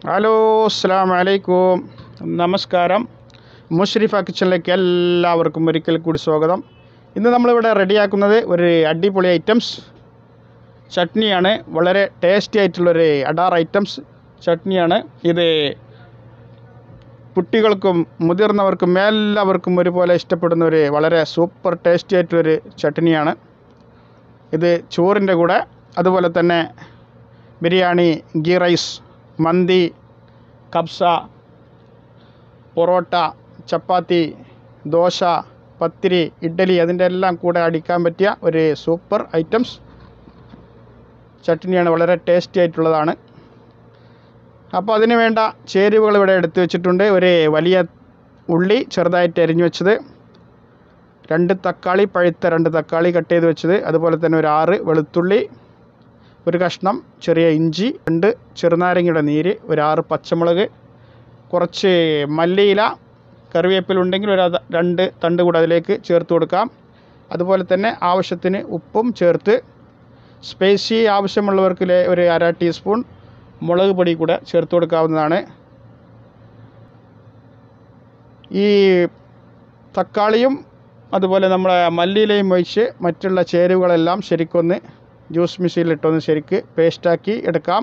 hello അസ്സാം വലൈക്കും നമസ്കാരം മുഷ്രിഫ കിച്ചണിലേക്ക് എല്ലാവർക്കും ഒരിക്കൽ കൂടി സ്വാഗതം ഇന്ന് നമ്മളിവിടെ റെഡിയാക്കുന്നത് ഒരു അടിപൊളി ഐറ്റംസ് ചട്നിയാണ് വളരെ ടേസ്റ്റി ആയിട്ടുള്ളൊരു അഡാർ ഐറ്റംസ് ചട്നിയാണ് ഇത് കുട്ടികൾക്കും മുതിർന്നവർക്കും എല്ലാവർക്കും ഒരുപോലെ ഇഷ്ടപ്പെടുന്ന ഒരു വളരെ സൂപ്പർ ടേസ്റ്റി ആയിട്ടുള്ളൊരു ചട്നിയാണ് ഇത് ചോറിൻ്റെ കൂടെ അതുപോലെ തന്നെ ബിരിയാണി ഗീ റൈസ് മന്തി കബ്സ പൊറോട്ട ചപ്പാത്തി ദോശ പത്തിരി ഇഡ്ഡലി അതിൻ്റെ എല്ലാം കൂടെ അടിക്കാൻ പറ്റിയ ഒരു സൂപ്പർ ഐറ്റംസ് ചട്നിയാണ് വളരെ ടേസ്റ്റി ആയിട്ടുള്ളതാണ് അപ്പോൾ അതിന് വേണ്ട ചേരുവകൾ ഇവിടെ എടുത്തു വെച്ചിട്ടുണ്ട് ഒരു വലിയ ഉള്ളി ചെറുതായിട്ട് അരിഞ്ഞു വെച്ചത് രണ്ട് തക്കാളി പഴുത്ത രണ്ട് തക്കാളി കട്ട് ചെയ്ത് വെച്ചത് അതുപോലെ തന്നെ ഒരു ആറ് വെളുത്തുള്ളി ഒരു കഷ്ണം ചെറിയ ഇഞ്ചി രണ്ട് ചെറുനാരങ്ങയുടെ നീര് ഒരു ആറ് പച്ചമുളക് കുറച്ച് മല്ലിയില കറിവേപ്പിലുണ്ടെങ്കിൽ ഒരു അത് രണ്ട് തണ്ട് കൂടെ അതിലേക്ക് ചേർത്ത് കൊടുക്കാം അതുപോലെ തന്നെ ആവശ്യത്തിന് ഉപ്പും ചേർത്ത് സ്പൈസി ആവശ്യമുള്ളവർക്ക് ലേ- ഒരു അര ടീസ്പൂൺ മുളക് പൊടി കൂടെ ചേർത്ത് കൊടുക്കാവുന്നതാണ് ഈ തക്കാളിയും അതുപോലെ നമ്മളെ മല്ലിയിലയും ഒഴിച്ച് മറ്റുള്ള ചേരുവകളെല്ലാം ശരിക്കൊന്ന് ജ്യൂസ് മിക്സിയിലിട്ടൊന്ന് ശരിക്ക് പേസ്റ്റാക്കി എടുക്കാം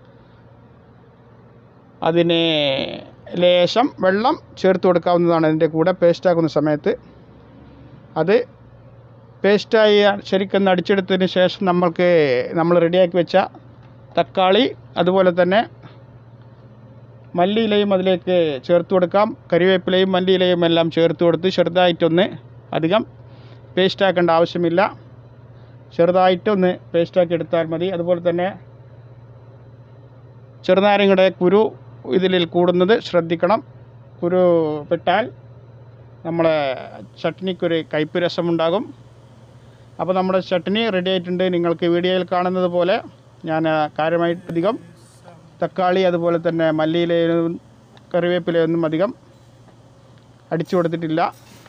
അതിന് ലേശം വെള്ളം ചേർത്ത് കൊടുക്കാവുന്നതാണ് അതിൻ്റെ കൂടെ പേസ്റ്റാക്കുന്ന സമയത്ത് അത് പേസ്റ്റായി ശരിക്കൊന്ന് അടിച്ചെടുത്തതിന് ശേഷം നമ്മൾക്ക് നമ്മൾ റെഡിയാക്കി വെച്ച തക്കാളി അതുപോലെ തന്നെ മല്ലിയിലയും അതിലേക്ക് ചേർത്ത് കൊടുക്കാം കരിവേപ്പിലയും മല്ലിയിലയും എല്ലാം ചേർത്ത് കൊടുത്ത് ചെറുതായിട്ടൊന്ന് അധികം പേസ്റ്റാക്കേണ്ട ആവശ്യമില്ല ചെറുതായിട്ടൊന്ന് പേസ്റ്റാക്കി എടുത്താൽ മതി അതുപോലെ തന്നെ ചെറുനാരങ്ങയുടെ കുരു ഇതിൽ കൂടുന്നത് ശ്രദ്ധിക്കണം കുരു പെട്ടാൽ നമ്മളെ ചട്നിക്കൊരു കയ്പ്പ് രസമുണ്ടാകും അപ്പോൾ നമ്മുടെ ചട്നി റെഡി ആയിട്ടുണ്ട് നിങ്ങൾക്ക് വീഡിയോയിൽ കാണുന്നത് പോലെ ഞാൻ കാര്യമായിട്ട് അധികം തക്കാളി അതുപോലെ തന്നെ മല്ലിയിലയും കറിവേപ്പിലയൊന്നും അധികം അടിച്ചു കൊടുത്തിട്ടില്ല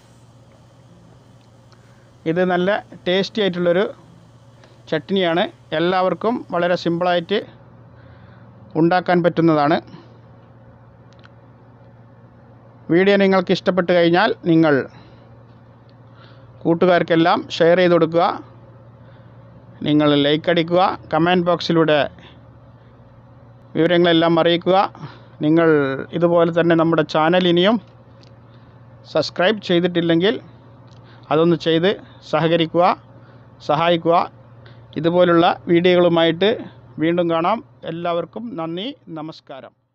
ഇത് നല്ല ടേസ്റ്റി ആയിട്ടുള്ളൊരു ചട്നിയാണ് എല്ലാവർക്കും വളരെ സിമ്പിളായിട്ട് ഉണ്ടാക്കാൻ പറ്റുന്നതാണ് വീഡിയോ നിങ്ങൾക്ക് ഇഷ്ടപ്പെട്ട് കഴിഞ്ഞാൽ നിങ്ങൾ കൂട്ടുകാർക്കെല്ലാം ഷെയർ ചെയ്ത് കൊടുക്കുക നിങ്ങൾ ലൈക്ക് അടിക്കുക കമൻറ്റ് ബോക്സിലൂടെ വിവരങ്ങളെല്ലാം അറിയിക്കുക നിങ്ങൾ ഇതുപോലെ തന്നെ നമ്മുടെ ചാനൽ ഇനിയും സബ്സ്ക്രൈബ് ചെയ്തിട്ടില്ലെങ്കിൽ അതൊന്ന് ചെയ്ത് സഹകരിക്കുക സഹായിക്കുക ഇതുപോലുള്ള വീഡിയോകളുമായിട്ട് വീണ്ടും കാണാം എല്ലാവർക്കും നന്ദി നമസ്കാരം